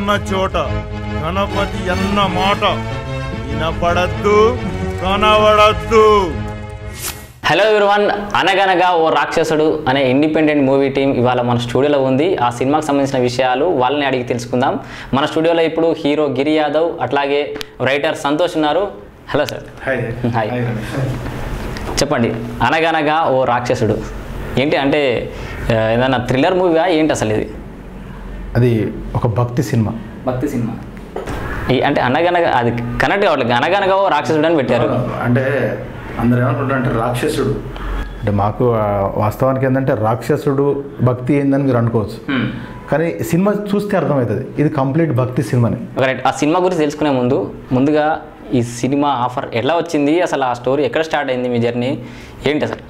ఉన్న చోట గణపతి అన్న మాట వినపడద్దు కనబడద్దు హలో ఎవ్రీవన్ అనగనగా ఓ రాక్షసుడు అనే ఇండిపెండెంట్ మూవీ టీం ఇవాళ మన స్టూడియోలో ఉంది ఆ సినిమాకి సంబంధించిన విషయాలు వాళ్ళని అడిగి తెలుసుకుందాం మన స్టూడియోలో ఇప్పుడు హీరో గిరి యాదవ్ అట్లాగే రైటర్ సంతోష్ ఉన్నారు హలో సార్ హాయ్ హాయ్ చెప్పండి అనగనగా ఓ రాక్షసుడు ఏంటి అంటే ఆ, ఏదన్నా థ్రిల్లర్ మూవీగా ఏంటి అసలు ఇది అది ఒక భక్తి సినిమా భక్తి సినిమా ఈ అంటే అనగనగా అది కనెక్ట్ కావట్లేదు అనగనగా ఓ రాక్షసుడు అని పెట్టారు అంటే అందరు ఏమనుకుంటారు అంటే రాక్షసుడు అంటే మాకు ఆ, వాస్తవానికి ఏంటంటే రాక్షసుడు భక్తి ఏందని మీరు అనుకోవచ్చు Hmm. కానీ సినిమా చూస్తే అర్థమవుతుంది ఇది కంప్లీట్ భక్తి సినిమాని రైట్ ఆ సినిమా గురించి తెలుసుకునే ముందు ముందుగా ఈ సినిమా ఆఫర్ ఎలా వచ్చింది అసలు ఆ స్టోరీ ఎక్కడ స్టార్ట్ అయింది మీ జర్నీ ఏంటి అసలు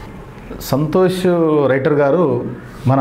సంతోష్ రైటర్ గారు మన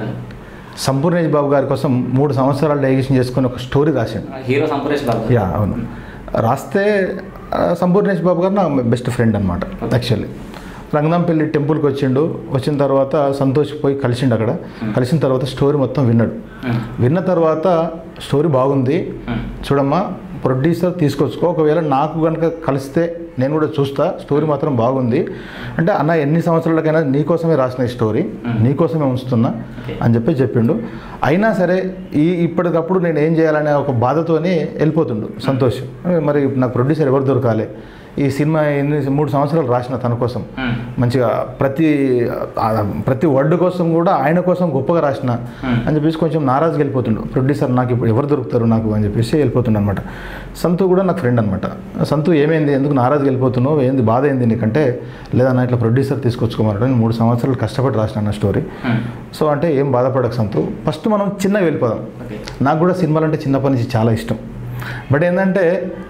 సంపూర్ణేష్ బాబు గారి కోసం మూడు సంవత్సరాలు డైజెషన్ చేసుకుని ఒక స్టోరీ రాశాడు హీరో సంపరేష్ బాబు యా అవును రాస్తే ఆ, సంపూర్ణేష్ బాబు గారు నా బెస్ట్ ఫ్రెండ్ అనమాట యాక్చువల్లీ రంగనాంపల్లి టెంపుల్కి వచ్చిండు వచ్చిన తర్వాత సంతోష్ పోయి కలిసిండు అక్కడ కలిసిన తర్వాత స్టోరీ మొత్తం విన్నాడు విన్న తర్వాత స్టోరీ బాగుంది చూడమ్మా ప్రొడ్యూసర్ తీసుకొచ్చుకో ఒకవేళ నాకు కనుక కలిస్తే నేను కూడా చూస్తా స్టోరీ మాత్రం బాగుంది అంటే అన్న ఎన్ని సంవత్సరాలకైనా నీకోసమే రాసిన ఈ స్టోరీ నీకోసమే ఉంచుతున్నా అని చెప్పి చెప్పిండు అయినా సరే ఈ ఇప్పటికప్పుడు నేను ఏం చేయాలనే ఒక బాధతోనే వెళ్ళిపోతుండు సంతోష్ మరి నాకు ప్రొడ్యూసర్ ఎవరు దొరకాలి ఈ సినిమా ఎన్ని మూడు సంవత్సరాలు రాసిన తన కోసం మంచిగా ప్రతి ఆ, ప్రతి వర్డ్ కోసం కూడా ఆయన కోసం గొప్పగా రాసిన అని చెప్పేసి కొంచెం నారాజుగా వెళ్ళిపోతుండు ప్రొడ్యూసర్ నాకు ఇప్పుడు ఎవరు దొరుకుతారు నాకు అని చెప్పేసి వెళ్ళిపోతుండు అనమాట సంతు కూడా నాకు ఫ్రెండ్ అనమాట సంతు ఏమైంది ఎందుకు నారాజుగా వెళ్ళిపోతున్నావు ఏంది బాధ ఏంది నీకంటే లేదన్నా ఇట్లా ప్రొడ్యూసర్ తీసుకొచ్చుకోమన్నాడు నేను మూడు సంవత్సరాలు కష్టపడి రాసిన నా స్టోరీ సో అంటే ఏం బాధపడక సంతు ఫస్ట్ మనం చిన్నగా వెళ్ళిపోదాం నాకు కూడా సినిమాలు అంటే చిన్నప్పటి నుంచి చాలా ఇష్టం బట్ ఏంటంటే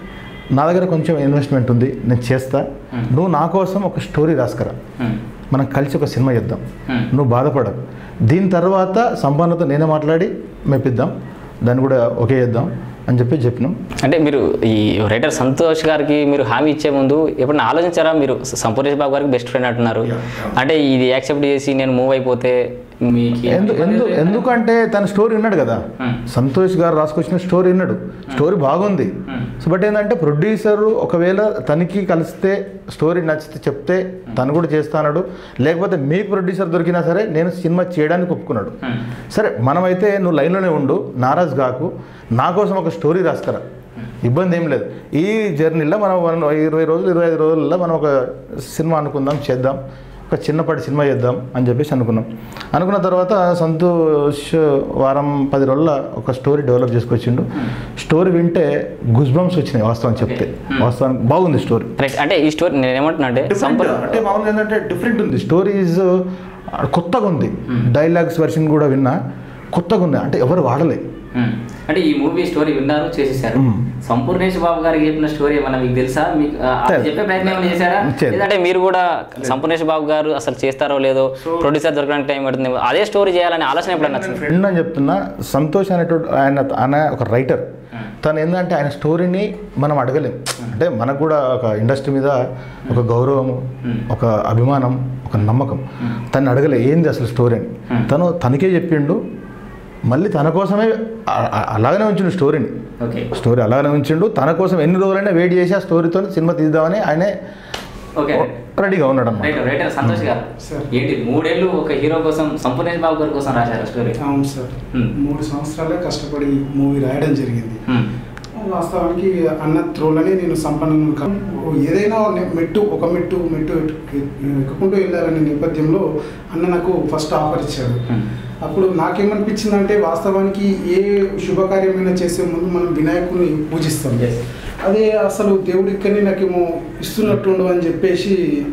నా దగ్గర కొంచెం ఇన్వెస్ట్మెంట్ ఉంది నేను చేస్తా నువ్వు నా కోసం ఒక స్టోరీ రాసుకరా మనం కలిసి ఒక సినిమా చేద్దాం నువ్వు బాధపడకు దీని తర్వాత సంపన్నతో నేనే మాట్లాడి మెప్పిద్దాం దాన్ని కూడా ఓకే చేద్దాం అని చెప్పి చెప్పినాం అంటే మీరు ఈ రైటర్ సంతోష్ గారికి మీరు హామీ ఇచ్చే ముందు ఎప్పుడైనా ఆలోచించారా మీరు సంపూర్ణేష్ బాబు గారికి బెస్ట్ ఫ్రెండ్ అంటున్నారు అంటే ఇది యాక్సెప్ట్ చేసి నేను మూవ్ అయిపోతే మీకు ఎందు ఎందు ఎందుకంటే తన స్టోరీ విన్నాడు కదా సంతోష్ గారు రాసుకొచ్చిన స్టోరీ విన్నాడు స్టోరీ బాగుంది సో బట్ ఏంటంటే ప్రొడ్యూసర్ ఒకవేళ తనకి కలిస్తే స్టోరీ నచ్చితే చెప్తే తను కూడా చేస్తాడు లేకపోతే మీ ప్రొడ్యూసర్ దొరికినా సరే నేను సినిమా చేయడానికి ఒప్పుకున్నాడు సరే మనమైతే నువ్వు లైన్లోనే ఉండు నారాజ్ కాకు నా కోసం ఒక స్టోరీ రాసుకరా ఇబ్బంది ఏం లేదు ఈ జర్నీలో మనం మనం ఇరవై రోజులు ఇరవై ఐదు రోజుల్లో మనం ఒక సినిమా అనుకుందాం చేద్దాం ఒక చిన్నపాటి సినిమా చేద్దాం అని చెప్పేసి అనుకున్నాం అనుకున్న తర్వాత సంతోష్ వారం పది రోజుల ఒక స్టోరీ డెవలప్ చేసుకొచ్చిండు స్టోరీ వింటే గుజ్బంస్ వచ్చినాయి వాస్తవం చెప్తే వాస్తవానికి బాగుంది స్టోరీ రైట్ అంటే ఈ స్టోరీ నేను ఏమంటున్నా అంటే సంపూర్ అంటే మామూలుగా ఏంటంటే డిఫరెంట్ ఉంది స్టోరీ ఈజ్ కొత్తగా ఉంది డైలాగ్స్ వెర్షన్ కూడా విన్నా కొత్తగా ఉంది అంటే ఎవరు వాడలే మ్మ్. అంటే ఈ మూవీ స్టోరీ విన్నారు చేసేసారు మ్మ్. సంపూర్ణేష్ బాబు గారికి చెప్పిన స్టోరీ ఏమన్నా మీకు తెలుసా మీకు ఆ, అది తెలుసు. చెప్పే ప్రయత్నం ఏమైనా చేశారా చేయలేదు. లేదంటే మీరు కూడా సంపూర్ణేష్ బాబు గారు అసలు చేస్తారో లేదో ప్రొడ్యూసర్ దొరకడానికి టైం పడుతుంది అదే స్టోరీ చేయాలనే ఆలోచన ఎప్పుడన్నా వచ్చింది ఫ్రెండ్ అని చెప్తున్నా సంతోష్ అనేటువంటి ఆయన ఆయన ఒక రైటర్ తను ఏంటంటే ఆయన స్టోరీని మనం అడగలేం అంటే మనకు కూడా ఒక ఇండస్ట్రీ మీద ఒక గౌరవం ఒక అభిమానం ఒక నమ్మకం తను అడగలే ఏంది అసలు స్టోరీ అని తను తనకే చెప్పిండు మళ్ళీ తన కోసమే ఆ- ఆ- అలాగనే ఉంచిండు స్టోరీని ఓకే స్టోరీ అలాగనే ఉంచిండు తన కోసం ఎన్ని రోజులైనా వెయిట్ చేసి ఆ స్టోరీతో సినిమా తీద్దామని ఆయనే ఓకే రెడీగా ఉన్నాడు అన్నమాట రైటర్ రైటర్ సంతోష్ గారు ఏంటి మూడేళ్ళు ఒక హీరో కోసం సంపూర్ణేష్ బాబు గారి కోసం రాశారు స్టోరీ అవును సార్ Hmm. మూడు సంవత్సరాలే కష్టపడి మూవీ రాయడం జరిగింది మ్మ్. వాస్తవానికి అన్న త్రోలని నేను సంపన్నం కా- ఏదైనా నే- మెట్టు ఒక మెట్టు మెట్టు ఎక్కు- ఎక్కుకుంటూ వెళ్ళాలనే నేపథ్యంలో అన్న నాకు ఫస్ట్ ఆఫర్ ఇచ్చాడు Hmm. అప్పుడు నాకేమనిపించిందంటే వాస్తవానికి ఏ శుభకార్యమైనా చేసే ముందు మనం వినాయకుడిని పూజిస్తాం Yes. అదే అసలు దేవుడి ఇక్కడనే నాకేమో ఇస్తున్నట్టుండు అని చెప్పేసి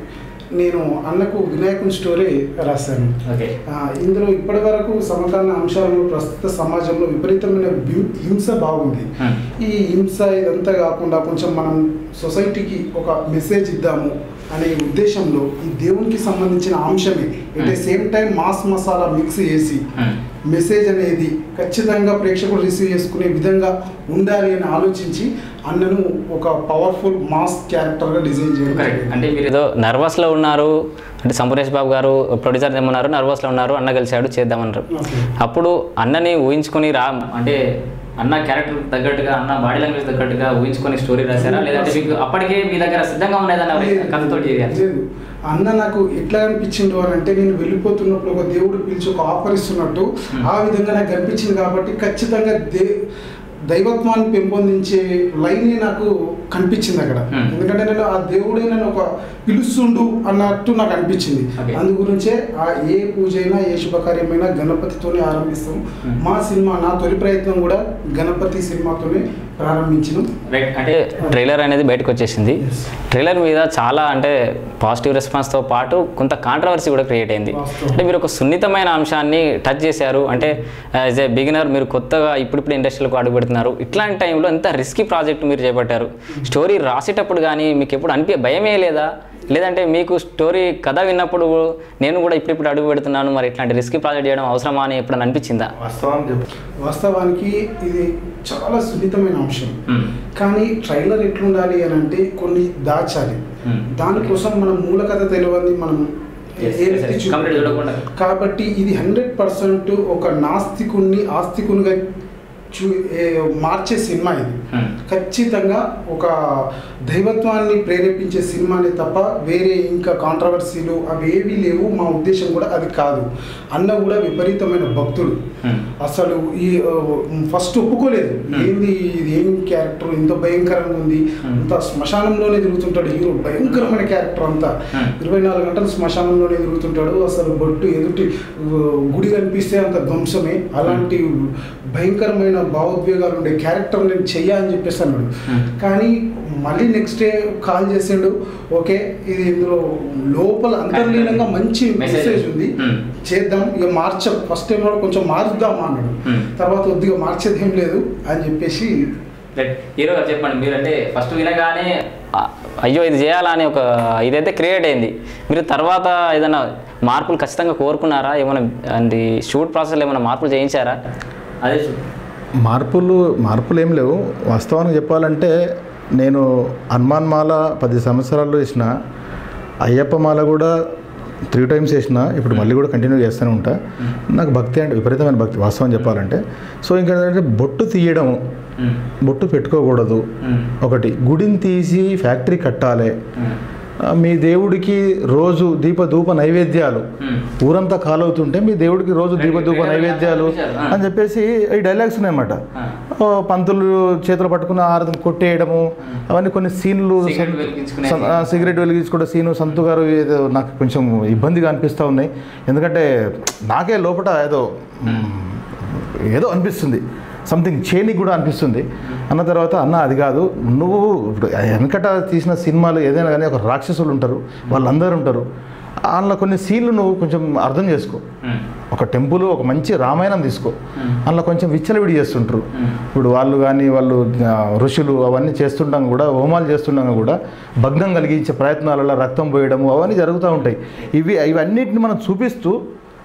నేను అన్నకు వినాయకుని స్టోరీ రాశాను ఓకే ఆ, ఇందులో ఇప్పటి వరకు సమకాలీన అంశాలు ప్రస్తుత సమాజంలో విపరీతమైన వ్యూ- హింస బాగుంది Hmm. ఈ హింస ఇదంతా కాకుండా కొంచెం మనం సొసైటీకి ఒక మెసేజ్ ఇద్దాము అనే ఉద్దేశంలో ఈ దేవునికి సంబంధించిన అంశమే at the same time mass masala mix చేసి Hmm. మెసేజ్ అనేది ఖచ్చితంగా ప్రేక్షకులు రిసీవ్ చేసుకునే విధంగా ఉండాలి అని ఆలోచించి అన్నను ఒక పవర్ఫుల్ మాస్ క్యారెక్టర్గా డిజైన్ చేయడం కరెక్ట్ జరిగింది. అంటే మీరు ఏదో నర్వస్లో ఉన్నారు అంటే సంపూర్ణేష్ బాబు గారు ప్రొడ్యూసర్ ఏమన్నారు నర్వస్లో ఉన్నారు అన్న కలిశాడు చేద్దామన్నారు Okay. అప్పుడు అన్నని ఊహించుకొని రా అంటే అన్న క్యారెక్టర్ తగ్గట్టుగా అన్న బాడీ లాంగ్వేజ్ తగ్గట్టుగా ఊహించుకొని స్టోరీ రాశారా లేదంటే మీకు అప్పటికే మీ దగ్గర సిద్ధంగా ఉండేదన్న లేదు, కథతో చేయాలి లేదు అన్న నాకు ఎట్లా అనిపించిండు అని అంటే నేను వెళ్ళిపోతున్నప్పుడు ఒక దేవుడు పిలిచి ఒక ఆఫర్ ఇస్తున్నట్టు ఆ విధంగా నాకు కనిపించింది కాబట్టి ఖచ్చితంగా దే దైవత్వాన్ని పెంపొందించే లైనే నాకు కనిపించింది అక్కడ Hmm. ఎందుకంటే నేను ఆ దేవుడే నన్ను ఒక పిలుస్తుండు అన్నట్టు నాకు అనిపించింది Okay. అందు గురించే ఆ ఏ పూజ అయినా ఏ శుభకార్యమైనా గణపతితోనే ఆరంభిస్తాం Hmm. మా సినిమా నా తొలి ప్రయత్నం కూడా గణపతి సినిమాతోనే ప్రారంభించినాం రైట్ అంటే ట్రైలర్ అనేది బయటకు వచ్చేసింది Yes. ట్రైలర్ మీద చాలా అంటే పాజిటివ్ రెస్పాన్స్తో పాటు కొంత కాంట్రవర్సీ కూడా క్రియేట్ అయింది వాస్తవం. అంటే మీరు ఒక సున్నితమైన అంశాన్ని టచ్ చేశారు అంటే యాజ్ ఏ బిగినర్ మీరు కొత్తగా ఇప్పుడిప్పుడు ఇండస్ట్రీలోకి అడుగు పెడుతున్నారు ఇట్లాంటి టైంలో ఎంత రిస్కీ ప్రాజెక్ట్ మీరు చేపట్టారు స్టోరీ రాసేటప్పుడు కానీ మీకు ఎప్పుడు అనిపి భయమే లేదా లేదంటే మీకు స్టోరీ కథ విన్నప్పుడు నేను కూడా ఇప్పుడిప్పుడు అడుగు పెడుతున్నాను మరి ఇట్లాంటి రిస్కీ ప్రాజెక్ట్ చేయడం అవసరమా అని ఎప్పుడైనా అనిపించిందా వాస్తవం చెప్పు వాస్తవానికి ఇది చాలా సున్నితమైన అంశం Hmm. కానీ ట్రైలర్ ఎట్లుండాలి అని అంటే కొన్ని దాచాలి Hmm. దానికోసం మనం మూల కథ తెలియంది మనం Yes, ఏ yes, వ్యక్తి yes. చూపెట్టాలి. Complete చూడకుండా. కాబట్టి ఇది హండ్రెడ్ పర్సెంట్ ఒక నాస్తికుణ్ణి ఆస్తికునిగా చూ ఏ- మార్చే సినిమా ఇది Hmm. ఖచ్చితంగా ఒక దైవత్వాన్ని ప్రేరేపించే సినిమానే తప్ప వేరే ఇంకా కాంట్రవర్సీలు అవి ఏవీ లేవు మా ఉద్దేశం కూడా అది కాదు అన్న కూడా విపరీతమైన భక్తుడు Hmm. అసలు ఈ ఫస్ట్ ఒప్పుకోలేదు ఏంది ఇది ఏం క్యారెక్టర్ ఇంత భయంకరంగా ఉంది Hmm. అంత శ్మశానంలోనే తిరుగుతుంటాడు హీరో భయంకరమైన క్యారెక్టర్ అంతా Hmm. ఇరవై నాలుగు గంటలు శ్మశానంలోనే తిరుగుతుంటాడు అసలు బొట్టు ఎదుటి ఆ, గుడి కనిపిస్తే అంత ధ్వంసమే అలాంటి భయంకరమైన భావోద్వేగాలు ఉండే క్యారెక్టర్ నేను చెయ్యా అని చెప్పేసి అన్నాడు Hmm. కానీ మళ్ళీ నెక్స్ట్ డే కాల్ చేసిండు ఓకే ఇది ఇందులో లోపల అంతర్లీనంగా మంచి Message. మెసేజ్ ఉంది Hmm. చేద్దాం ఇక మార్చాం ఫస్ట్ టైం కూడా కొంచెం మార్చుదాం అన్నాడు Hmm. తర్వాత కొద్దిగా మార్చేది ఏం లేదు అని చెప్పేసి రైట్ హీరో గారు చెప్పండి మీరంటే ఫస్ట్ వినగానే ఆ, అయ్యో ఇది చేయాలని ఒక ఇదైతే క్రియేట్ అయింది మీరు తర్వాత ఏదైనా మార్పులు ఖచ్చితంగా కోరుకున్నారా ఏమైనా అంటే షూట్ ప్రాసెస్లో ఏమైనా మార్పులు చేయించారా అదే చూ- మార్పులు మార్పులు ఏం లేవు వాస్తవానికి చెప్పాలంటే నేను హనుమాన్ మాల పది సంవత్సరాలు వేసిన అయ్యప్ప మాల కూడా త్రీ టైమ్స్ వేసిన ఇప్పుడు మళ్ళీ కూడా కంటిన్యూ చేస్తూనే ఉంటా నాకు భక్తి అంటే విపరీతమైన భక్తి వాస్తవం చెప్పాలంటే సో ఇంకా ఏంటంటే బొట్టు తీయడం మ్మ్. బొట్టు పెట్టుకోకూడదు మ్మ్. ఒకటి గుడిని తీసి ఫ్యాక్టరీ కట్టాలి మ్మ్. ఆ, మీ దేవుడికి రోజు దీప ధూప నైవేద్యాలు మ్మ్. ఊరంతా కాలవుతుంటే మీ దేవుడికి రోజు దీప ధూప Right, right, నైవేద్యాలు right, right. అని చెప్పేసి ఈ డైలాగ్స్ ఉన్నాయన్నమాట ఆ. ఓ, పంతులు చేతులు పట్టుకున్న ఆరతి కొట్టేయడము అవన్నీ కొన్ని సీన్లు సిగరెట్ వెలిగించుకునే సం- ఆ, సిగరెట్ వెలిగించుకుంటే సీను సంతు గారు ఏదో నాకు కొంచెం ఇబ్బందిగా అనిపిస్తూ ఉన్నాయి ఎందుకంటే నాకే లోపల ఏదో మ్, ఏదో అనిపిస్తుంది సంథింగ్ చేయనికి కూడా అనిపిస్తుంది అన్న తర్వాత అన్న అది కాదు నువ్వు ఇప్పుడు వెనకట తీసిన సినిమాలు ఏదైనా కానీ ఒక రాక్షసులు ఉంటారు వాళ్ళందరూ ఉంటారు అందులో కొన్ని సీన్లు నువ్వు కొంచెం అర్థం చేసుకో మ్మ్. ఒక టెంపుల్ ఒక మంచి రామాయణం తీసుకో మ్మ్. అందులో కొంచెం విచ్చలవిడి చేస్తుంటారు మ్మ్. ఇప్పుడు వాళ్ళు కానీ వాళ్ళు ఆ, ఋషులు అవన్నీ చేస్తుండగా కూడా హోమాలు చేస్తుండగా కూడా భగ్నం కలిగించే ప్రయత్నాలలో రక్తం పోయడము అవన్నీ జరుగుతూ ఉంటాయి ఇవి ఇవన్నిటిని మనం చూపిస్తూ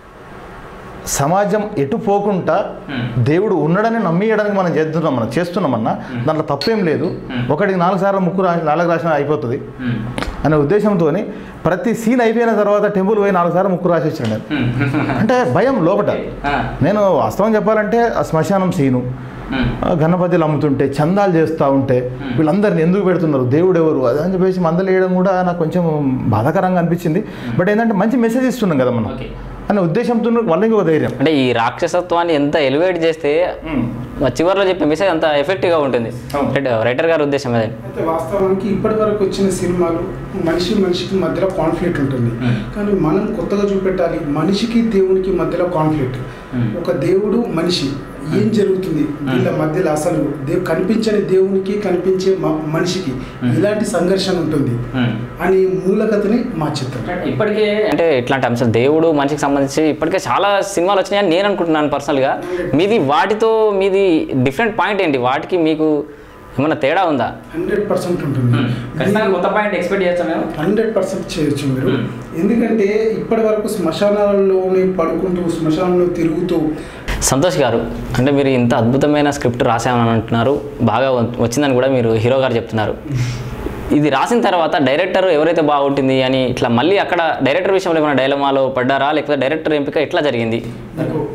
సమాజం ఎటు పోకుండా మ్మ్. దేవుడు ఉన్నాడని నమ్మియడానికి మనం చేస్తున్నాం మనం చేస్తున్నామన్నా దాంట్లో తప్పేం లేదు మ్మ్. ఒకటికి నాలుగు సార్లు ముక్కు రా నాలుగు రాసిన అయిపోతుంది మ్మ్. అనే ఉద్దేశంతో ప్రతి సీన్ అయిపోయిన తర్వాత టెంపుల్ పోయి నాలుగు సార్లు ముక్కు రాసి వచ్చాను నేను మ్మ్. అంటే భయం లోపట ఆ. నేను వాస్తవం చెప్పాలంటే ఆ శ్మశానం సీను మ్మ్. ఆ గణపతిలు అమ్ముతుంటే చందాలు చేస్తూ ఉంటే వీళ్ళందరిని ఎందుకు పెడుతున్నారు దేవుడు ఎవరు అది అని చెప్పేసి మందలేయడం కూడా నాకు కొంచెం బాధాకరంగా అనిపించింది బట్ ఏంటంటే మంచి మెసేజ్ ఇస్తున్నాం కదా మనం ఓకే. అనే ఉద్దేశంతో వాళ్ళ ఇంకొక ధైర్యం అంటే ఈ రాక్షసత్వాన్ని ఎంత ఎలివేట్ చేస్తే ఆ చివరిలో చెప్పే మెసేజ్ అంత ఎఫెక్టివ్గా ఉంటుంది అవును. రైట్- రైటర్ గారి ఉద్దేశం అదే అయితే వాస్తవానికి ఇప్పటి వరకు వచ్చిన సినిమాలు మనిషి మనిషికి మధ్యలో కాన్ఫ్లిక్ట్ ఉంటుంది Hmm. కానీ మనం కొత్తగా చూపెట్టాలి మనిషికి దేవునికి మధ్యలో కాన్ఫ్లిక్ట్ Hmm. ఒక దేవుడు మనిషి ఏం జరుగుతుంది వీళ్ళ మధ్యలో అసలు దేవు కనిపించని దేవునికి కనిపించే మ- మనిషికి ఇలాంటి సంఘర్షణ ఉంటుంది మ్మ్. అని మూలకథని మా చిత్రం ఇప్పటికే అంటే ఇట్లాంటి అంశాలు దేవుడు మనిషికి సంబంధించి ఇప్పటికే చాలా సినిమాలు వచ్చినాయని నేను అనుకుంటున్నాను పర్సనల్గా మీది వాటితో మీది డిఫరెంట్ పాయింట్ ఏంటి వాటికి మీకు ఏమైనా తేడా ఉందా హండ్రెడ్ పర్సెంట్ ఉంటుంది ఖచ్చితంగా కొత్త పాయింట్ ఎక్స్పెక్ట్ చేస్తాం మేము హండ్రెడ్ పర్సెంట్ చేయొచ్చు మీరు Hmm. ఎందుకంటే ఇప్పటి వరకు శ్మశానాలలోనే పడుకుంటూ శ్మశానంలో తిరుగుతూ సంతోష్ గారు అంటే మీరు ఇంత అద్భుతమైన స్క్రిప్ట్ రాసామని అంటున్నారు బాగా వ- వచ్చిందని కూడా మీరు హీరో గారు చెప్తున్నారు ఇది రాసిన తర్వాత డైరెక్టర్ ఎవరైతే బాగుంటుంది అని ఇట్లా మళ్ళీ అక్కడ డైరెక్టర్ విషయంలో ఏమైనా డైలమాలో పడ్డారా లేకపోతే డైరెక్టర్ ఎంపిక ఎట్లా జరిగింది నాకు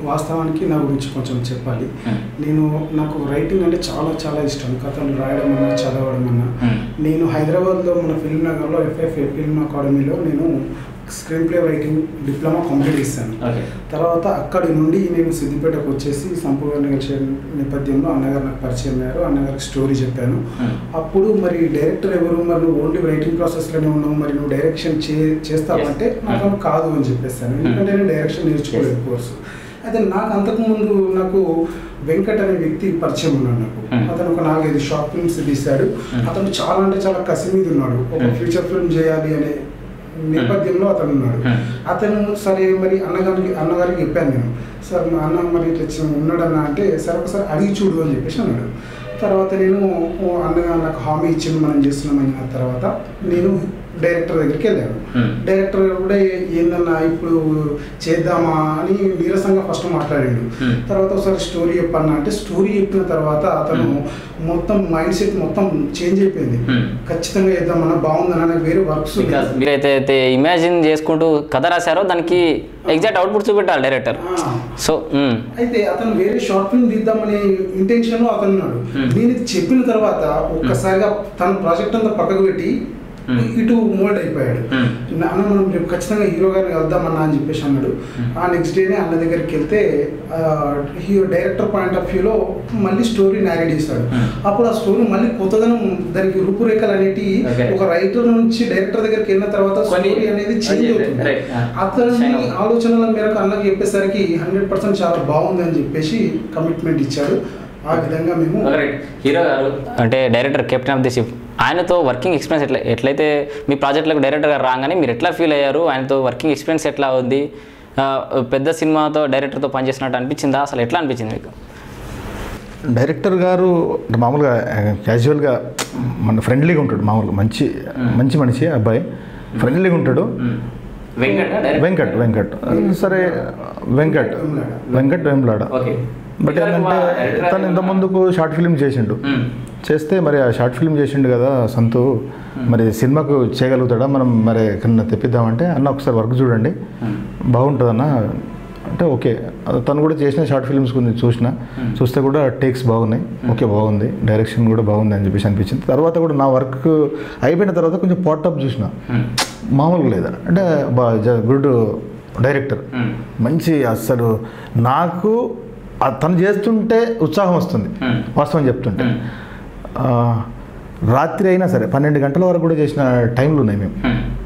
వాస్తవానికి నా గురించి కొంచెం చెప్పాలి Hmm. నేను నాకు రైటింగ్ అంటే చాలా చాలా ఇష్టం కథలు రాయడం అన్నా చదవడం అన్నా Hmm. నేను హైదరాబాద్లో మన ఫిల్మ్ నగర్లో ఎఫ్ఎఫ్ ఫిల్మ్ అకాడమీలో నేను screenplay writing diploma complete చేశాను ఓకే తర్వాత అక్కడి నుండి నేను సిద్దిపేటకు వచ్చేసి సంపూర్ణ కలిసే నేపథ్యంలో అన్నగారు నాకు పరిచయం అయ్యారు అన్నగారికి స్టోరీ చెప్పాను Hmm. అప్పుడు మరి డైరెక్టర్ ఎవరు మరి నువ్వు ఓన్లీ రైటింగ్ ప్రాసెస్లోనే ఉన్నావు మరి నువ్వు డైరెక్షన్ చే చేస్తావంటే నాకు అది కాదు అని చెప్పేస్తాను ఎందుకంటే నేను డైరెక్షన్ నేర్చుకోలేదు కోర్సు అయితే నాకు అంతకుముందు నాకు వెంకట్ అనే వ్యక్తి పరిచయం ఉన్నాడు నాకు Hmm. అతను ఒక నాలుగైదు షార్ట్ ఫిల్మ్స్ తీశాడు Hmm. అతను చాలా అంటే చాలా కసి మీద ఉన్నాడు ఒక Hmm. ఫ్యూచర్ ఫిల్మ్ చేయాలి అనే నేపథ్యంలో అతను ఉన్నాడు Hmm. అతను సరే మరి అన్నగారికి అన్నగారికి చెప్పాను నేను సార్ మా అన్న మరి ఇట్లా చి- ఉన్నాడన్న అంటే సరే ఒకసారి అడిగి చూడు అని చెప్పేసి అన్నాడు తర్వాత నేను ఓ అన్నగా నాకు హామీ ఇచ్చింది మనం చేస్తున్నామని అన్న తర్వాత నేను డైరెక్టర్ దగ్గరికి వెళ్ళాను Hmm. డైరెక్టర్ గారు కూడా ఏ- ఏందన్నా ఇప్పుడు చేద్దామా అని నీరసంగా ఫస్ట్ మాట్లాడాడు Hmm. తర్వాత ఒకసారి స్టోరీ చెప్పన్నా అంటే స్టోరీ చెప్పిన తర్వాత అతను మొత్తం మైండ్ సెట్ మొత్తం చేంజ్ అయిపోయింది Hmm. ఖచ్చితంగా చేద్దామన్నా బాగుందన్న నాకు వేరే వర్క్స్ బికాస్ మీరైతే అయితే ఇమాజిన్ చేసుకుంటూ కథ రాశారో దానికి ఎగ్జాక్ట్ అవుట్పుట్ చూపెట్టాలి డైరెక్టర్ సో మ్మ్. అయితే అతను వేరే షార్ట్ ఫిల్మ్ తీద్దామనే ఇంటెన్షన్ అతను ఉన్నాడు Hmm. నేను ఇది చెప్పిన తర్వాత ఒక్కసారిగా తన ప్రాజెక్ట్ అంతా పక్కకు పెట్టి Hmm. ఇటు మోల్డ్ అయిపోయాడు Hmm. నా- అన్న మనం రేపు ఖచ్చితంగా హీరో గారిని కలుద్దామన్నా అని చెప్పేసి అన్నాడు ఆ నెక్స్ట్ డేనే అన్న దగ్గరికి వెళ్తే హీరో డైరెక్టర్ పాయింట్ ఆఫ్ వ్యూలో మళ్ళీ స్టోరీ నేరేట్ చేశాడు Hmm. అప్పుడు ఆ స్టోరీ మళ్ళీ కొత్తదనం దానికి రూపురేఖలు అనేటివి Okay. ఒక రైటర్ నుంచి డైరెక్టర్ దగ్గరికి వెళ్ళిన తర్వాత కొన్ని- స్టోరీ అనేది చేంజ్ అదే, అవుతుంది right. Ah. అతని Shine అవుతుంది. ఆలోచనల మేరకు అన్నకి చెప్పేసరికి హండ్రెడ్ పర్సెంట్ చాలా బాగుంది అని చెప్పేసి కమిట్మెంట్ ఇచ్చాడు ఆ విధంగా మేము రైట్ హీరో గారు అంటే director captain of the ship ఆయనతో వర్కింగ్ ఎక్స్పీరియన్స్ ఎట్లా ఎట్లయితే మీ ప్రాజెక్టులకు డైరెక్టర్ గారు రాగానే మీరు ఎట్లా ఫీల్ అయ్యారు ఆయనతో వర్కింగ్ ఎక్స్పీరియన్స్ ఎట్లా ఉంది ఆ, పెద్ద సినిమాతో డైరెక్టర్తో పనిచేసినట్టు అనిపించిందా అసలు ఎట్లా అనిపించింది మీకు డైరెక్టర్ గారు అంటే మామూలుగా క్యాజువల్గా మన ఫ్రెండ్లీగా ఉంటాడు మామూలుగా మంచి మంచి మనిషి అబ్బాయి ఫ్రెండ్లీగా ఉంటాడు వెంకట వెంకట్ వెంకట్ సరే వెంకట్ వెంకట్ వెంబలాడ ఓకే బట్ ఏంటంటే తను ఇంత ముందుకు షార్ట్ ఫిల్మ్ చేసిండు చేస్తే మరి ఆ షార్ట్ ఫిల్మ్ చేసిండు కదా సంతు మరి సినిమాకు చేయగలుగుతాడా మనం మరి ఎక్కడన్నా తెప్పిద్దామంటే అన్న ఒకసారి వర్క్ చూడండి బాగుంటుందన్న అంటే ఓకే తను కూడా చేసిన షార్ట్ ఫిల్మ్స్ కొన్ని చూసిన చూస్తే కూడా టేక్స్ బాగున్నాయి ఓకే బాగుంది డైరెక్షన్ కూడా బాగుంది అని చెప్పేసి అనిపించింది తర్వాత కూడా నా వర్క్ అయిపోయిన తర్వాత కొంచెం పాటప్ చూసిన మామూలుగా లేదా అంటే బా గుడ్ డైరెక్టర్ మంచి అస్సలు నాకు ఆ తను చేస్తుంటే ఉత్సాహం వస్తుంది Hmm. వాస్తవం చెప్తుంటే ఆ, రాత్రి అయినా సరే పన్నెండు గంటల వరకు కూడా చేసిన టైంలు ఉన్నాయి మేము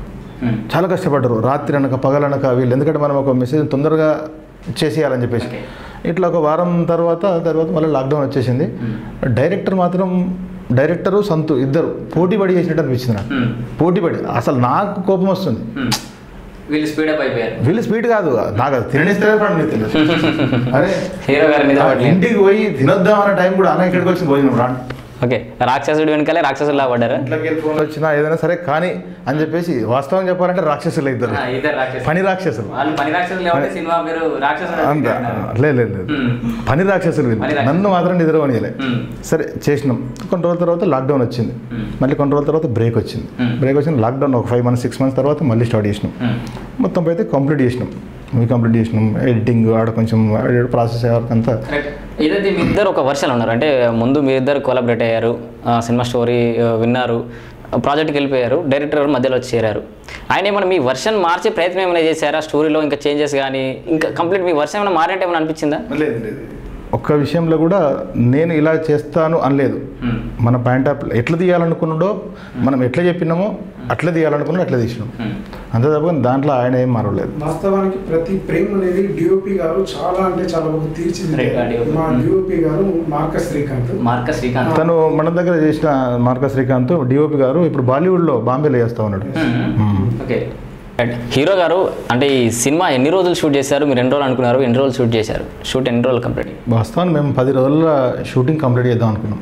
చాలా కష్టపడ్డారు రాత్రి అనక పగలనక వీళ్ళు ఎందుకంటే మనం ఒక మెసేజ్ తొందరగా చేసేయాలని చెప్పేసి Okay. ఇట్లా ఒక వారం తర్వాత తర్వాత మళ్ళీ లాక్డౌన్ వచ్చేసింది డైరెక్టర్ మాత్రం డైరెక్టరు సంతు ఇద్దరు పోటీ పడి చేసినట్టు అనిపించింది నాకు పోటీ పడి అసలు నాకు కోపం వస్తుంది వీళ్ళు స్పీడప్ అయిపోయారు వీళ్ళు స్పీడ్ కాదు నాకు అది తిననిస్తే ప్రాణం తెలియదు అరే హీరో గారి మీద ఆ పడలేదు. ఇంటికి పోయి తినొద్దాం అనే టైం కూడా అన్న ఇక్కడికి వచ్చి భోజనం రాండి ఓకే రాక్షసుడు వెనకాలే రాక్షసులా పడ్డారు ఇంట్లోకి వెళ్ళి ఫోన్ వచ్చినా ఏదైనా సరే కానీ అని చెప్పేసి వాస్తవం చెప్పాలంటే రాక్షసులు ఇద్దరు ఇద్దరు రాక్షసులు పని రాక్షసులు వాళ్ళు పని రాక్షసులు లేకపోతే సినిమా మీరు రాక్షసుడు అంత అనుకుంటున్నారు. లేదు లేదు లేదు. Hmm. పని రాక్షసులు వీళ్ళు పని రాక్షసులు. నన్ను మాత్రం నిద్రపోనియలే Hmm. సరే చేసినాం కొన్ని రోజుల తర్వాత లాక్డౌన్ వచ్చింది Hmm. మళ్ళీ కొన్ని రోజుల తర్వాత బ్రేక్ వచ్చింది Hmm. బ్రేక్ వచ్చింది లాక్డౌన్ ఒక ఫైవ్ మంత్స్ సిక్స్ మంత్స్ తర్వాత మళ్ళీ స్టార్ట్ చేసినాం Hmm. మొత్తం అయితే కంప్లీట్ చేసినాం మూవీ కంప్లీట్ చేసినాం ఎడిటింగ్ ఆడ కొంచెం ప్రాసెస్ అయ్యేవరకు అంతా Correct. ఏదైతే మీ ఇద్దరు ఒక వర్షన్ ఉన్నారు అంటే ముందు మీరిద్దరు కొలాబరేట్ అయ్యారు ఆ, సినిమా స్టోరీ ఆ, విన్నారు ప్రాజెక్ట్కి వెళ్ళిపోయారు డైరెక్టర్ గారు మధ్యలో వచ్చి చేరారు ఆయన ఏమైనా మీ వర్షన్ మార్చే ప్రయత్నం ఏమైనా చేశారా స్టోరీలో ఇంకా చేంజెస్ కానీ ఇంకా కంప్లీట్ మీ వర్షన్ ఏమైనా మారినట్టు ఏమైనా అనిపించిందా లేదు లేదు ఒక్క విషయంలో కూడా నేను ఇలా చేస్తాను అనలేదు Hmm. మన పాయింట్ ఆఫ్ ఎట్లా తీయాలనుకున్నాడో మనం ఎట్లా చెప్పినామో అట్లా తీయాలనుకున్నాడో అట్లా తీసినాం Hmm. అంతే తప్ప దాంట్లో ఆయన ఏం మారలేదు వాస్తవానికి ప్రతి ప్రేమ్ అనేది డిఓపి గారు చాలా అంటే చాలా బాగా తీర్చింది Right, ఆ DOP. మా డిఓపి గారు మార్కస్ శ్రీకాంత్ మార్క శ్రీకాంత్ తను మన దగ్గర చేసిన మార్క శ్రీకాంత్ డిఓపి గారు ఇప్పుడు బాలీవుడ్లో బాంబేలో చేస్తూ ఉన్నాడు Hmm. ఓకే హీరో గారు అంటే ఈ సినిమా ఎన్ని రోజులు షూట్ చేశారు మీరు ఎన్ని రోజులు అనుకున్నారు ఎన్ని రోజులు షూట్ చేశారు షూట్ ఎన్ని రోజులు కంప్లీట్ వాస్తవాన్ని మేము పది రోజుల షూటింగ్ కంప్లీట్ చేద్దాం అనుకున్నాం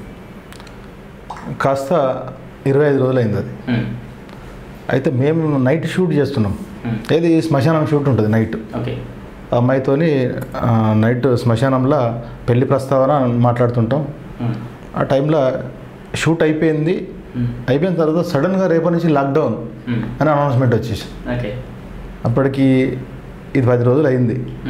కాస్త ఇరవై ఐదు రోజులు అయింది అది అయితే మేము నైట్ షూట్ చేస్తున్నాం ఏది శ్మశానం షూట్ ఉంటుంది నైట్ ఓకే ఆ అమ్మాయితోని ఆ, నైట్ శ్మశానంలో పెళ్లి ప్రస్తావన మాట్లాడుతుంటాం ఆ టైంలో షూట్ అయిపోయింది అయిపోయిన తర్వాత సడన్గా రేపటి నుంచి లాక్డౌన్ అని అనౌన్స్మెంట్ వచ్చేసి ఓకే అప్పటికి ఇది పది రోజులు అయింది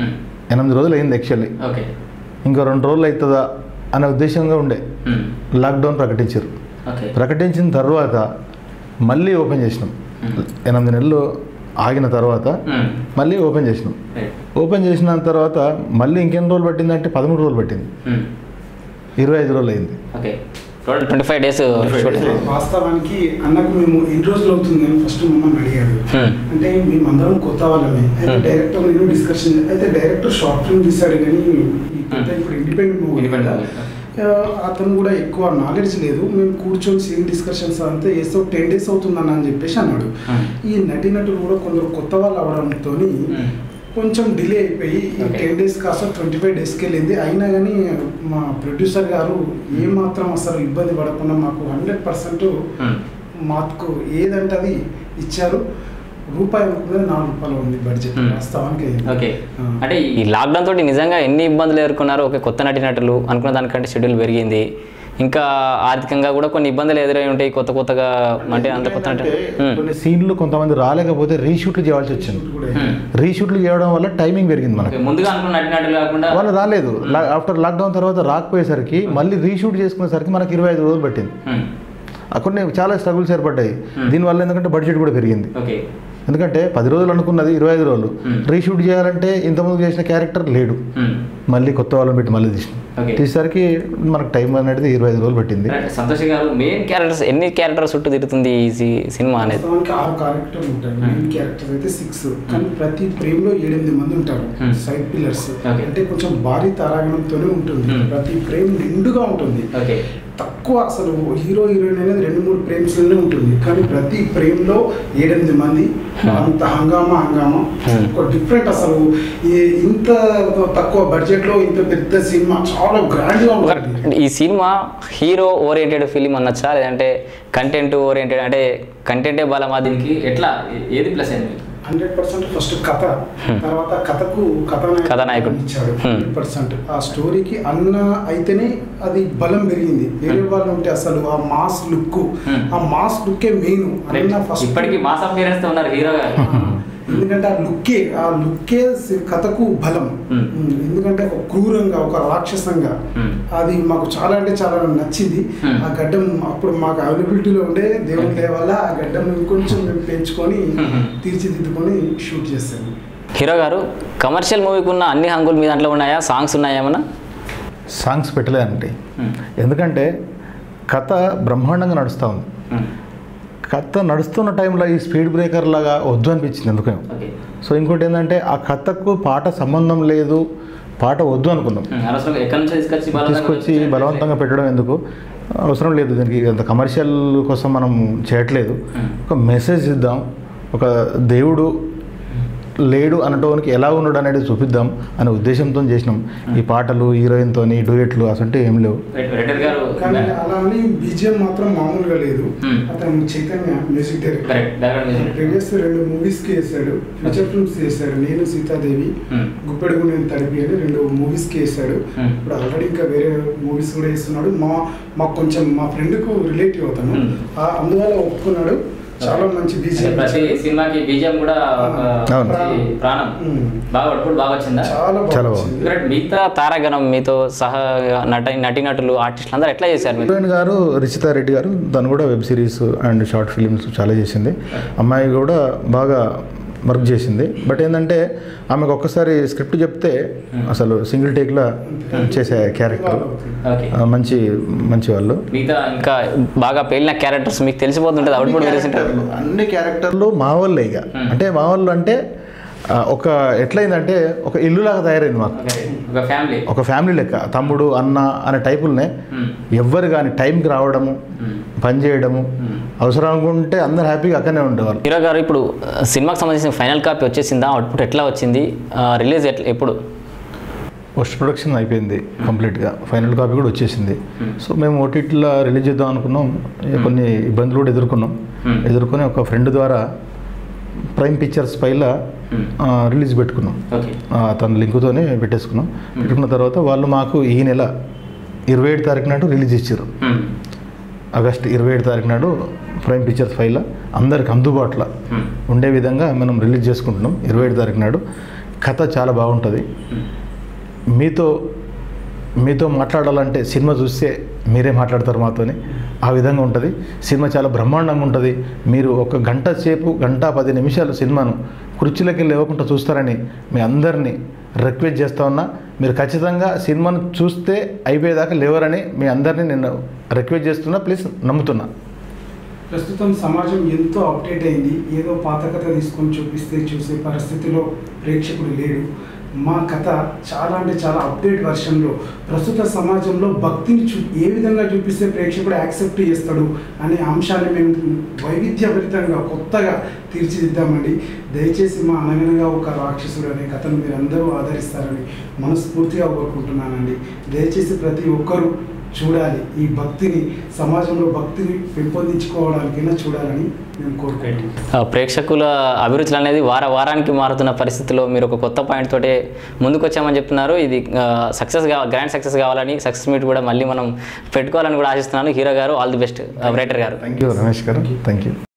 ఎనిమిది రోజులు అయింది యాక్చువల్లీ ఓకే ఇంకో రెండు రోజులు అవుతుందా అనే ఉద్దేశంగా ఉండే ఉమ్. లాక్డౌన్ ప్రకటించారు ఓకే ప్రకటించిన తర్వాత మళ్ళీ ఓపెన్ చేసినాం మ్మ్. ఎనిమిది నెలలు ఆగిన తర్వాత ఉమ్. మళ్ళీ ఓపెన్ చేసినాం రైట్. ఓపెన్ చేసిన తర్వాత మళ్ళీ ఇంకెన్ని రోజులు పట్టిందంటే పదమూడు రోజులు పట్టింది ఉమ్. ఇరవై ఐదు రోజులు అయింది okay total twenty five days shooting వాస్తవానికి అన్నకు మేము ఎన్ని రోజులు అవుతుంది అని ఫస్ట్ మమ్మల్ని అడిగాడు Hmm. అంటే మేము అందరం కొత్త వాళ్ళమే అయితే Hmm. డైరెక్టర్ నేను డిస్కషన్ అయితే డైరెక్టర్ షార్ట్ ఫిల్మ్ తీశాడు కానీ ఈ పెద్ద Hmm. ఇప్పుడు ఇండిపెండెంట్ మూవీ Independent కదా movie. ఆ, అతను కూడా ఎక్కువ నాలెడ్జ్ లేదు మేము కూర్చొని సేమ్ డిస్కషన్స్ అంతా వేస్తే టెన్ డేస్ అవుతుందన్న అని చెప్పేసి అన్నాడు Hmm. ఈ నటినటులు కూడా కొందరు కొత్త వాళ్ళు అవడంతో Hmm. కొంచెం డిలే అయిపోయి ఈ Okay. టెన్ డేస్ కాస్త ట్వంటీ ఫైవ్ డేస్కి వెళ్ళింది అయినా కానీ మా ప్రొడ్యూసర్ గారు ఏమాత్రం అసలు ఇబ్బంది పడకుండా మాకు హండ్రెడ్ పర్సెంట్ ఉమ్. మాకు ఏదంటే అది ఇచ్చారు రూపాయి అనుకున్నది నాలుగు రూపాయలు ఉంది బడ్జెట్ Hmm. వాస్తవానికి అయింది. ఓకే ఆ. అంటే ఈ లాక్డౌన్ తోటి నిజంగా ఎన్ని ఇబ్బందులు ఎదుర్కొన్నారు ఒక కొత్త నటినటులు అనుకున్న దానికంటే షెడ్యూల్ పెరిగింది ఇంకా ఆర్థికంగా కూడా కొన్ని ఇబ్బందులు ఎదురై ఉంటాయి కొత్త కొత్తగా అంటే అంత కొత్త నటి ఏంటంటే ఉమ్. కొన్ని సీన్లు కొంతమంది రాలేకపోతే రీషూట్లు చేయాల్సి వచ్చింది కూడా ఉమ్. రీషూట్లు చేయడం వల్ల టైమింగ్ పెరిగింది మనకి ఓకే, ముందుగా అనుకున్న నటినటులు కాకుండా వాళ్ళు రాలేదు ఆఫ్టర్ లాక్డౌన్ తర్వాత రాకపోయేసరికి మళ్ళీ రీషూట్ చేసుకునేసరికి మనకి ఇరవై ఐదు రోజులు పట్టింది ఉమ్. ఆ కొన్ని చాలా స్ట్రగుల్స్ ఏర్పడ్డాయి Hmm. దీనివల్ల ఎందుకంటే బడ్జెట్ కూడా పెరిగింది ఓకే ఎందుకంటే పది రోజులు అనుకున్నది ఇరవై ఐదు రోజులు Hmm. రీషూట్ చేయాలంటే ఇంతకుముందు చేసిన క్యారెక్టర్ లేడు ఉమ్. మళ్ళీ కొత్త వాళ్ళని పెట్టి మళ్ళీ తీసినాం Okay. తీసేసరికి మనకు టైం అనేది ఇరవై ఐదు రోజులు పట్టింది రైట్. సంతోష్ గారు మెయిన్ క్యారెక్టర్స్ ఎన్ని క్యారెక్టర్స్ చుట్టూ తిరుగుతుంది ఈ సి- సినిమా అనేది వాస్తవానికి ఆరు క్యారెక్టర్ ఉంటాయి మెయిన్ క్యారెక్టర్ అయితే సిక్స్ కానీ ప్రతి ఫ్రేమ్ లో ఏడెనిమిది మంది ఉంటారు Hmm. Side pillars Okay. అంటే కొంచెం భారీ తారాగణంతోనే ఉంటుంది Hmm. ప్రతి ఫ్రేమ్ నిండుగా ఉంటుంది ఓకే తక్కువ అసలు హీరో హీరోయిన్ అనేది రెండు మూడు ఫ్రేమ్స్ లోనే ఉంటుంది కానీ ప్రతి ఫ్రేమ్ లో ఏడెనిమిది మంది అంత హంగామా హంగామా Hmm. ఒక డిఫరెంట్ అసలు ఈ- ఇంత తక్కువ బడ్జెట్ లో ఇంత పెద్ద సినిమా చాలా గ్రాండ్ గా ఒక- ఉంటుంది ఈ సినిమా హీరో ఓరియంటెడ్ ఫిలిం అనొచ్చా లేదంటే కంటెంట్ ఓరియంటెడ్ అంటే కంటెంటే బలమా దీనికి ఎట్లా ఏ- ఏది ప్లస్ అయింది హండ్రెడ్ పర్సెంట్ ఫస్ట్ కథ తర్వాత కథకు కథానాయకుడు. ఇచ్చాడు Hmm. హండ్రెడ్ పర్సెంట్ ఆ స్టోరీకి అన్న అయితేనే అది బలం పెరిగింది వేరే వాళ్ళు ఉంటే అసలు ఆ మాస్ లుక్ Hmm. ఆ మాస్ లుక్కే మెయిన్ అన్న ఫస్ట్ ఇప్పటికీ మాస్ అపియరెన్స్ తో ఉన్నారు హీరో గారు ఎందుకంటే ఆ లుక్కే ఆ లుక్కే సి- కథకు బలం Hmm. Hmm. ఎందుకంటే ఒక క్రూరంగా ఒక రాక్షసంగా Hmm. అది మాకు చాలా అంటే చాలా నచ్చింది Hmm. ఆ గడ్డం అప్పుడు మాకు అవైలబిలిటీలో ఉండే దేవుని దయ వల్ల ఆ గడ్డం ఇంకొంచెం మేము పెంచుకొని Hmm. తీర్చిదిద్దుకొని షూట్ చేస్తాము హీరో గారు కమర్షియల్ మూవీకి ఉన్న అన్ని హంగులు మీ దాంట్లో ఉన్నాయా సాంగ్స్ ఉన్నాయా ఏమన్నా సాంగ్స్ పెట్టలేదండి Hmm. ఎందుకంటే కథ బ్రహ్మాండంగా నడుస్తూ ఉంది Hmm. కథ నడుస్తున్న టైంలో ఈ స్పీడ్ బ్రేకర్ లాగా వద్దు అనిపించింది ఎందుకేమో ఓకే సో ఇంకోటి ఏంటంటే ఆ కథకు పాట సంబంధం లేదు పాట వద్దు అనుకున్నాం Hmm. అనవసరంగా ఎక్కడి నుంచి తీసుకొచ్చి బలవంతంగా తీసుకొచ్చి వచ్చి- బలవంతంగా పెట్టడం ఎందుకు అవసరం లేదు దీనికి అంత కమర్షియల్ కోసం మనం చేయట్లేదు Hmm. ఒక మెసేజ్ ఇద్దాం ఒక దేవుడు లేడు అనటోనికి ఎలా ఉన్నాడు అనేది చూపిద్దాం అనే ఉద్దేశంతో చేసినాం ఈ పాటలు హీరోయిన్తో డూయెట్లు అసలు ఏం లేవు రైట్, రైటర్ గారు కానీ అలా అని బీజిఎం మాత్రం మామూలుగా లేదు Hmm. అతను Chaitanya music director correct background music previous రెండు మూవీస్ కి వేసాడు ఫీచర్ ఫిల్మ్స్ చేశాడు నేను సీతాదేవి Hmm. గుప్పెడుగు నేను తడిపి అని రెండు మూవీస్ కి వేసాడు Hmm. ఇప్పుడు ఆల్రెడీ ఇంకా వేరే మూవీస్ కూడా వేస్తున్నాడు మా మాకు కొంచెం మా ఫ్రెండ్ కు రిలేటివ్ అవుతాను Hmm. ఆ- అందువల్ల ఒప్పుకున్నాడు చాలా మంచి అంటే బీజిఎం ప్రతి సినిమాకి బీజం కూడా ఒక అవును. మంచి ప్రాణం Hmm. బాగా ఇప్పుడు బాగా వచ్చిందా చాలా చాలా బాగా బాగుంది. వచ్చింది. రైట్, మిగతా తారాగణం మీతో సహా నట నటీనటులు ఆర్టిస్టులు అందరూ ఎట్లా చేశారు మీరు హీరోయిన్ గారు రిచితా రెడ్డి గారు తను కూడా web series and short films చాలా చేసింది అమ్మాయి కూడా బాగా వర్క్ చేసింది బట్ ఏంటంటే ఆమెకు ఒక్కసారి స్క్రిప్ట్ చెప్తే అసలు సింగిల్ టేక్లో చేసే క్యారెక్టర్ ఓకే మంచి మంచి వాళ్ళు మిగతా ఇంకా బాగా పేలిన క్యారెక్టర్స్ మీకు తెలిసిపోతుంటుంది అవుట్పుట్ తెలిసింటారు అన్ని క్యారెక్టర్లు మా వాళ్ళే ఇక అంటే మా వాళ్ళు అంటే ఆ, ఒక ఎట్లయిందంటే ఒక ఇల్లులాగా తయారైంది మాకు ఒక ఫ్యామిలీ ఒక ఫ్యామిలీ లెక్క తమ్ముడు అన్న అనే టైపులనే ఎవ్వరు కానీ టైంకి రావడము పని చేయడము అవసరం అనుకుంటే అందరు హ్యాపీగా అక్కడనే ఉండేవాళ్ళు హీరో గారు ఇప్పుడు ఆ, సినిమాకి సంబంధించిన ఫైనల్ కాపీ వచ్చేసిందా అవుట్పుట్ ఎట్లా వచ్చింది రిలీజ్ ఎట్లా ఎప్పుడు పోస్ట్ ప్రొడక్షన్ అయిపోయింది కంప్లీట్గా ఫైనల్ కాపీ కూడా వచ్చేసింది సో మేము ఓటీటీలో రిలీజ్ చేద్దాం అనుకున్నాం ఇక కొన్ని ఇబ్బందులు కూడా ఎదుర్కొన్నాం Hmm. ఎదుర్కొని ఒక ఫ్రెండ్ ద్వారా ప్రైమ్ పిక్చర్స్ పైల Hmm. రిలీజ్ పెట్టుకున్నాం ఓకే ఆ, తన లింకుతోనే పెట్టేసుకున్నాం పెట్టుకున్న తర్వాత వాళ్ళు మాకు ఈ నెల ఇరవై ఏడు తారీఖు నాడు రిలీజ్ ఇచ్చారు ఆగస్ట్ ఇరవై ఏడు తారీఖు నాడు ప్రైమ్ పిక్చర్స్ ఫైల్ అందరికి అందుబాటులో ఉండే విధంగా మనం రిలీజ్ చేసుకుంటున్నాం ఇరవై ఏడు తారీఖు నాడు కథ చాలా బాగుంటుంది మీతో మీతో మాట్లాడాలంటే సినిమా చూస్తే మీరే మాట్లాడతారు మాతోని ఆ విధంగా ఉంటుంది సినిమా చాలా బ్రహ్మాండంగా ఉంటుంది మీరు ఒక గంట సేపు గంట పది నిమిషాలు సినిమాను కుర్చీలకి లేవకుండా చూస్తారని మీ అందరినీ రిక్వెస్ట్ చేస్తా ఉన్నా మీరు ఖచ్చితంగా సినిమాను చూస్తే అయిపోయేదాకా లేవరని మీ అందరినీ నేను రిక్వెస్ట్ చేస్తున్నా ప్లీజ్ నమ్ముతున్నా ప్రస్తుతం సమాజం ఎంతో అప్డేట్ అయింది ఏదో పాత కథ తీసుకొని చూపిస్తే చూసే పరిస్థితిలో ప్రేక్షకుడు లేడు మా కథ చాలా అంటే చాలా అప్డేట్ వర్షన్లో ప్రస్తుత సమాజంలో భక్తిని చూ ఏ విధంగా చూపిస్తే ప్రేక్షకుడు యాక్సెప్ట్ చేస్తాడు అనే అంశాన్ని మేము వైవిధ్యభరితంగా కొత్తగా తీర్చిదిద్దామండి దయచేసి మా అనగనగా ఒక రాక్షసుడు అనే కథను మీరు అందరూ ఆదరిస్తారని మనస్ఫూర్తిగా కోరుకుంటున్నానండి దయచేసి ప్రతి ఒక్కరూ చూడాలి ఈ భక్తిని సమాజంలో భక్తిని పెంపొందించుకోవడానికైనా చూడాలని మేము కోరుకుంటున్నాం ఆ, ప్రేక్షకుల అభిరుచులు అనేది వార వారానికి మారుతున్న పరిస్థితిలో మీరు ఒక కొత్త పాయింట్ తోటే ముందుకు వచ్చామని చెప్తున్నారు ఇది సక్సెస్ గా గ్రాండ్ సక్సెస్ కావాలని సక్సెస్ మీట్ కూడా మళ్ళీ మనం పెట్టుకోవాలని కూడా ఆశిస్తున్నాను హీరో గారు ఆల్ ది బెస్ట్ రైటర్ గారు థ్యాంక్ యూ రమేష్ గారు థ్యాంక్ యూ